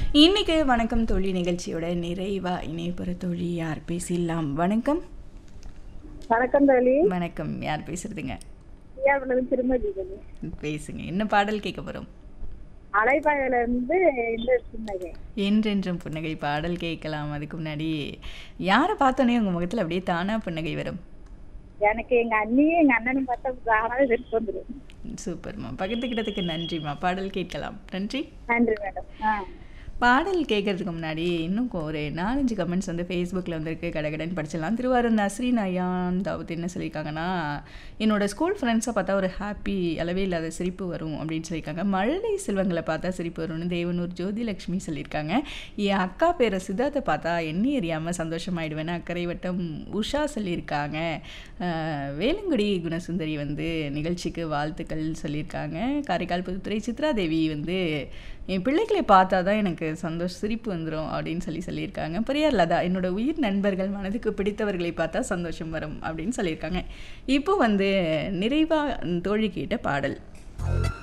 இன்னைக்கு வணக்கம் தோழி நிகழ்ச்சியோட நிறைவா இணையப்புற தோழி யார் பேசிடலாம் வணக்கம் வணக்கம் தோழி வணக்கம் யார் பேசுறதுங்க ஐயாவிலிருந்து திருமதி தோழி பேசுங்க என்ன பாடல் கேட்க போறோம் அலைப்பாயில இருந்து இந்த சின்னகை என்றென்றும் புன்னகை பாடல் கேட்கலாம் அதுக்கு முன்னாடி யாரை பார்த்தோன்னே உங்க முகத்துல அப்படியே தானா புன்னகை வரும் எனக்கு எங்க அண்ணியும் எங்க அண்ணனும் பார்த்தா தானாவே வெறுப்பு வந்துடும் சூப்பர்மா பகிர்ந்துக்கிட்டதுக்கு நன்றிம்மா பாடல் கேட்கலாம் நன்றி நன்றி மேடம் ஆ பாடல் கேட்கறதுக்கு முன்னாடி இன்னும் ஒரு நாலஞ்சு கமெண்ட்ஸ் வந்து ஃபேஸ்புக்கில் வந்திருக்கு கடகடன்னு படிச்சிடலாம் திருவாரூர் நஸ்ரீன் அயான் தாவத் என்ன சொல்லியிருக்காங்கன்னா என்னோட ஸ்கூல் ஃப்ரெண்ட்ஸை பார்த்தா ஒரு ஹாப்பி அளவே இல்லாத சிரிப்பு வரும் அப்படின்னு சொல்லியிருக்காங்க மழலை செல்வங்களை பார்த்தா சிரிப்பு வரும்னு தேவனூர் ஜோதிலக்ஷ்மி சொல்லியிருக்காங்க என் அக்கா பேரை சித்தார்த்தை பார்த்தா எண்ணி எறியாமல் சந்தோஷமாயிடுவேன்னு அக்கறை வட்டம் உஷா சொல்லியிருக்காங்க அஹ், வேலுங்குடி குணசுந்தரி வந்து நிகழ்ச்சிக்கு வாழ்த்துக்கள் சொல்லியிருக்காங்க காரைக்கால் புதுத்துறை சித்ரா தேவி வந்து என் பிள்ளைகளை பார்த்தா தான் எனக்கு சந்தோஷ சிரிப்பு வந்துடும் அப்படின்னு சொல்லி சொல்லியிருக்காங்க பெரியார் லதா என்னோட உயிர் நண்பர்கள் மனதுக்கு பிடித்தவர்களை பார்த்தா சந்தோஷம் வரும் அப்படின்னு சொல்லியிருக்காங்க இப்போ வந்து நிறைவா தோழி கேட்ட பாடல்